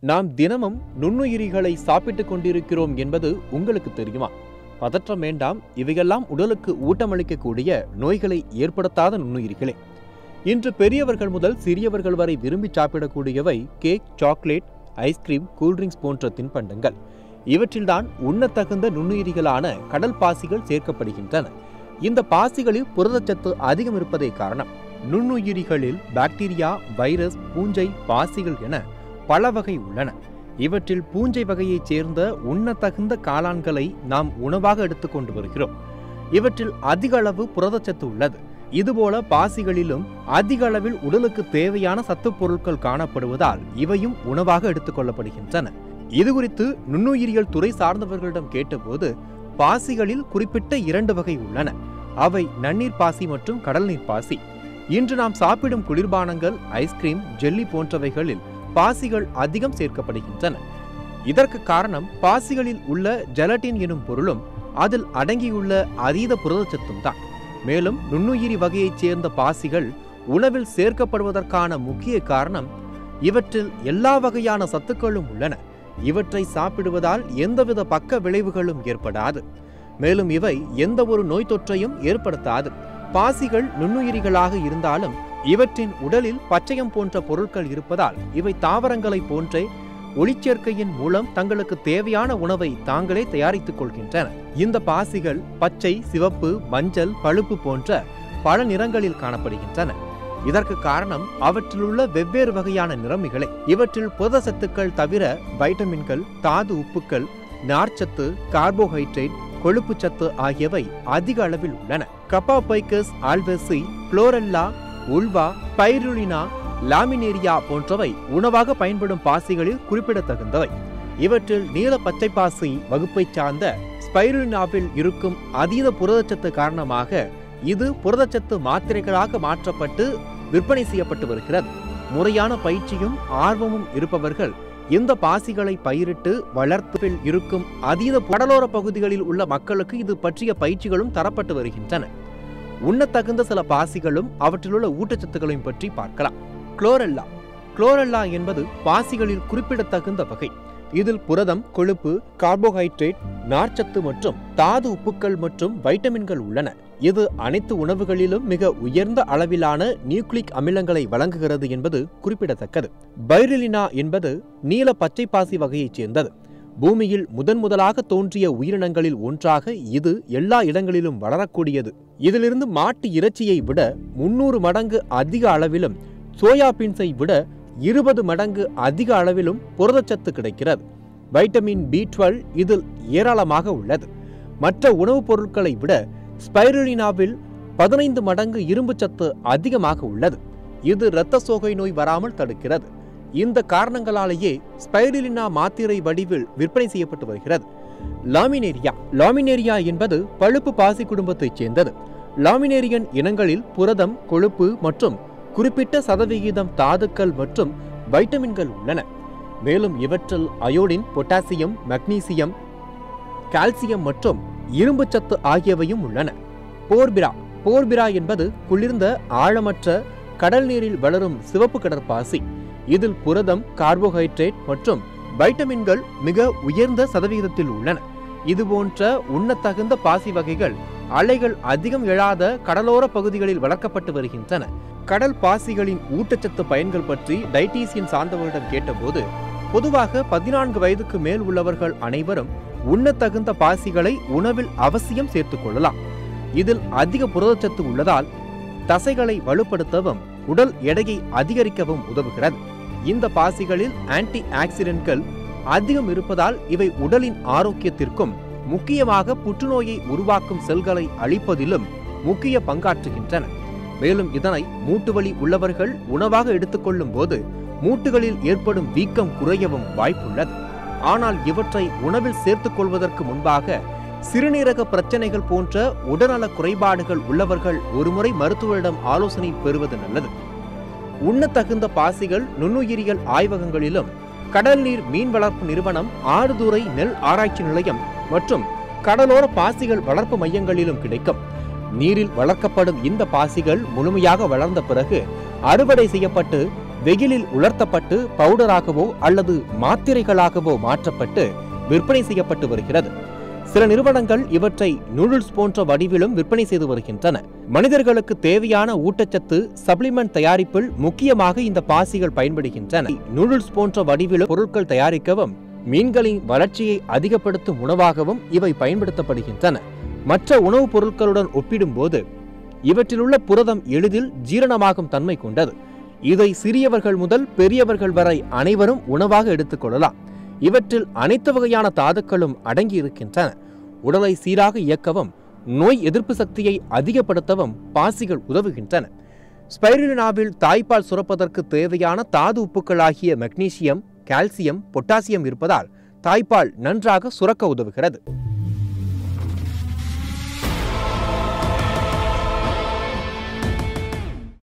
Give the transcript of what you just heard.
நாம் தினமும் நுண்ணுயிரிகளை சாப்பிட்டுக் கொண்டிருக்கிறோம் என்பது உங்களுக்கு தெரியுமா பதற்றம் வேண்டாம் இவையெல்லாம் உடலுக்கு ஊட்டமளிக்கக்கூடிய நோய்களை ஏற்படுத்தாத நுண்ணுயிரிகளே இன்று பெரியவர்கள் முதல் சிறியவர்கள் வரை விரும்பி சாப்பிடக்கூடியவை கேக் சாக்லேட் ஐஸ்கிரீம் கூல்ட்ரிங்க்ஸ் போன்ற தின்பண்டங்கள் இவற்றில்தான் உண்ணத்தகுந்த நுண்ணுயிரிகளான கடல் பாசிகள் சேர்க்கப்படுகின்றன இந்த பாசிகளில் புரதச்சத்து அதிகம் இருப்பதே காரணம் நுண்ணுயிரிகளில் பாக்டீரியா வைரஸ் பூஞ்சை பாசிகள் என பல வகை உள்ளன இவற்றில் பூஞ்சை வகையைச் சேர்ந்த உண்ணத்தகுந்த காளான்களை நாம் உணவாக எடுத்துக்கொண்டு வருகிறோம் இவற்றில் அதிக அளவு புரதச்சத்து உள்ளது இதுபோல பாசிகளிலும் அதிக அளவில் உடலுக்கு தேவையான சத்துப் பொருட்கள் காணப்படுவதால் இவையும் உணவாக எடுத்துக்கொள்ளப்படுகின்றன இது குறித்து நுண்ணுயிரியல் துறை சார்ந்தவர்களிடம் கேட்டபோது பாசிகளில் குறிப்பிட்ட இரண்டு வகை உள்ளன அவை நன்னீர் பாசி மற்றும் கடல்நீர் பாசி இன்று நாம் சாப்பிடும் குளிர்பானங்கள் ஐஸ்கிரீம் ஜெல்லி போன்றவைகளில் பாசிகள் அதிகம் சேர்க்கப்படுகின்றன இதற்கு காரணம் பாசிகளில் உள்ள ஜெலட்டின் எனும் பொருளும் அதில் அடங்கியுள்ள அதீத புரதச்சத்தும் தான் மேலும் நுண்ணுயிரி வகையைச் சேர்ந்த பாசிகள் உணவில் சேர்க்கப்படுவதற்கான முக்கிய காரணம் இவற்றில் எல்லா வகையான சத்துக்களும் உள்ளன இவற்றை சாப்பிடுவதால் எந்தவித பக்க விளைவுகளும் ஏற்படாது மேலும் இவை எந்த ஒரு நோய் தொற்றையும் ஏற்படுத்தாது பாசிகள் நுண்ணுயிரிகளாக இருந்தாலும் இவற்றின் உடலில் பச்சையம் போன்ற பொருட்கள் இருப்பதால் இவை தாவரங்களைப் போன்றே ஒளிச்சேர்க்கையின் மூலம் தங்களுக்கு தேவையான உணவை தாங்களே தயாரித்துக் கொள்கின்றன இந்த பாசிகள் பச்சை சிவப்பு மஞ்சள் பழுப்பு போன்ற பல நிறங்களில் காணப்படுகின்றன இதற்கு காரணம் அவற்றிலுள்ள வெவ்வேறு வகையான நிறமிகளை இவற்றில் புரத சத்துக்கள் தவிர வைட்டமின்கள் தாது உப்புக்கள் நார்ச்சத்து கார்போஹைட்ரேட் கொழுப்பு சத்து ஆகியவை அதிக அளவில் உள்ளன கப்பாபைக்கஸ் ஆல்வெசி குளோரெல்லா உல்வா பைருலினா லாமினேரியா போன்றவை உணவாக பயன்படும் பாசிகளில் குறிப்பிடத்தகுந்தவை இவற்றில் நீல பச்சை பாசி வகுப்பைச் சார்ந்த ஸ்பைருலினாவில் இருக்கும் அதீத புரதச்சத்து காரணமாக இது புரதச்சத்து மாத்திரைகளாக மாற்றப்பட்டு விற்பனை செய்யப்பட்டு வருகிறது முறையான பயிற்சியும் ஆர்வமும் இருப்பவர்கள் இந்த பாசிகளை பயிரிட்டு வளர்ப்பில் இருக்கும் அதீத கடலோர பகுதிகளில் உள்ள மக்களுக்கு இது பற்றிய பயிற்சிகளும் தரப்பட்டு வருகின்றன உண்ணத்தகுந்த சில பாசிகளும் அவற்றிலுள்ள ஊட்டச்சத்துக்களையும் பற்றி பார்க்கலாம் குளோரெல்லா குளோரெல்லா என்பது பாசிகளில் குறிப்பிடத்தகுந்த வகை இதில் புரதம் கொழுப்பு கார்போஹைட்ரேட் நார்ச்சத்து மற்றும் தாது உப்புக்கள் மற்றும் வைட்டமின்கள் உள்ளன இது அனைத்து உணவுகளிலும் மிக உயர்ந்த அளவிலான நியூக்ளிக் அமிலங்களை வழங்குகிறது என்பது குறிப்பிடத்தக்கது பைரிலினா என்பது நீல பச்சை பாசி வகையைச் சேர்ந்தது பூமியில் முதன் முதலாக தோன்றிய உயிரினங்களில் ஒன்றாக இது எல்லா இடங்களிலும் வளரக்கூடியது இதிலிருந்து மாட்டு இறைச்சியை விட முன்னூறு மடங்கு அதிக அளவிலும் சோயா பீன்ஸை விட இருபது மடங்கு அதிக அளவிலும் புரதச்சத்து கிடைக்கிறது வைட்டமின் பி டுவெல் இதில் ஏராளமாக உள்ளது மற்ற உணவுப் பொருட்களை விட ஸ்பைருலினாவில் பதினைந்து மடங்கு இரும்பு சத்து அதிகமாக உள்ளது இது இரத்த சோகை நோய் வராமல் தடுக்கிறது இந்த காரணங்களாலேயே ஸ்பைருலினா மாத்திரை வடிவில் விற்பனை செய்யப்பட்டு வருகிறது லாமினேரியா லாமினேரியா என்பது பழுப்பு பாசி குடும்பத்தைச் சேர்ந்தது லாமினேரியன் இனங்களில் புரதம் கொழுப்பு மற்றும் குறிப்பிட்ட சதவிகிதம் தாதுக்கள் மற்றும் வைட்டமின்கள் உள்ளன மேலும் இவற்றில் அயோடின் பொட்டாசியம் மக்னீசியம் கால்சியம் மற்றும் இரும்புச்சத்து ஆகியவையும் உள்ளன போர்பிரா போர்பிரா என்பது குளிர்ந்த ஆழமற்ற கடல் நீரில் வளரும் சிவப்பு கடற்பாசி இதில் புரதம் கார்போஹைட்ரேட் மற்றும் வைட்டமின்கள் மிக உயர்ந்த சதவிகிதத்தில் உள்ளன இதுபோன்ற உண்ணத்தகுந்த பாசி வகைகள் அலைகள் அதிகம் எழாத கடலோர பகுதிகளில் வளர்க்கப்பட்டு வருகின்றன கடல் பாசிகளின் ஊட்டச்சத்து பயன்கள் பற்றி டைட்டீசியன் சார்ந்தவர்களிடம் கேட்டபோது பொதுவாக பதினான்கு வயதுக்கு மேல் உள்ளவர்கள் அனைவரும் உண்ணத்தகுந்த பாசிகளை உணவில் அவசியம் சேர்த்துக் கொள்ளலாம் இதில் அதிக புரதச்சத்து உள்ளதால் தசைகளை வலுப்படுத்தவும் உடல் எடையை அதிகரிக்கவும் உதவுகிறது இந்த பாசிகளில் ஆன்டி ஆக்சிடென்ட்கள் அதிகம் இருப்பதால் இவை உடலின் ஆரோக்கியத்திற்கும் முக்கியமாக புற்றுநோயை உருவாக்கும் செல்களை அழிப்பதிலும் முக்கிய பங்காற்றுகின்றன மேலும் இதனை மூட்டுவலி உள்ளவர்கள் உணவாக எடுத்துக்கொள்ளும் போது மூட்டுகளில் ஏற்படும் வீக்கம் குறையவும் வாய்ப்புள்ளது ஆனால் இவற்றை உணவில் சேர்த்துக் கொள்வதற்கு முன்பாக சிறுநீரக பிரச்சனைகள் போன்ற உடல்நல குறைபாடுகள் உள்ளவர்கள் ஒருமுறை மருத்துவரிடம் ஆலோசனை பெறுவது நல்லது உண்ணத்தகுந்த பாசிகள் நுண்ணுயிரியல் ஆய்வகங்களிலும் கடல் நீர் மீன் வளர்ப்பு நிறுவனம் ஆடுதுறை நெல் ஆராய்ச்சி நிலையம் மற்றும் கடலோர பாசிகள் வளர்ப்பு மையங்களிலும் கிடைக்கும் நீரில் வளர்க்கப்படும் இந்த பாசிகள் முழுமையாக வளர்ந்த பிறகு அறுவடை செய்யப்பட்டு வெயிலில் உலர்த்தப்பட்டு பவுடராகவோ அல்லது மாத்திரைகளாகவோ மாற்றப்பட்டு விற்பனை செய்யப்பட்டு வருகிறது சில நிறுவனங்கள் இவற்றை நூடுல்ஸ் போன்ற வடிவிலும் விற்பனை செய்து வருகின்றன மனிதர்களுக்கு தேவையான ஊட்டச்சத்து சப்ளிமெண்ட் தயாரிப்பில் முக்கியமாக இந்த பாசிகள் பயன்படுகின்றன நூடுல்ஸ் போன்ற வடிவிலும் பொருட்கள் தயாரிக்கவும் மீன்களின் வளர்ச்சியை அதிகப்படுத்தும் உணவாகவும் இவை பயன்படுத்தப்படுகின்றன மற்ற உணவுப் பொருட்களுடன் ஒப்பிடும்போது இவற்றிலுள்ள புரதம் எளிதில் ஜீரணமாகும் தன்மை கொண்டது இதை சிறியவர்கள் முதல் பெரியவர்கள் வரை அனைவரும் உணவாக எடுத்துக்கொள்ளலாம் இவற்றில் அனைத்து வகையான தாதுக்களும் அடங்கி இருக்கின்றன உடலை சீராக இயக்கவும் நோய் எதிர்ப்பு சக்தியை அதிகப்படுத்தவும் பாசிகள் உதவுகின்றன ஸ்பைருலினாவில் தாய்ப்பால் சுரப்பதற்கு தேவையான தாது உப்புக்களாகிய மெக்னீசியம் கால்சியம் பொட்டாசியம் இருப்பதால் தாய்ப்பால் நன்றாக சுரக்க உதவுகிறது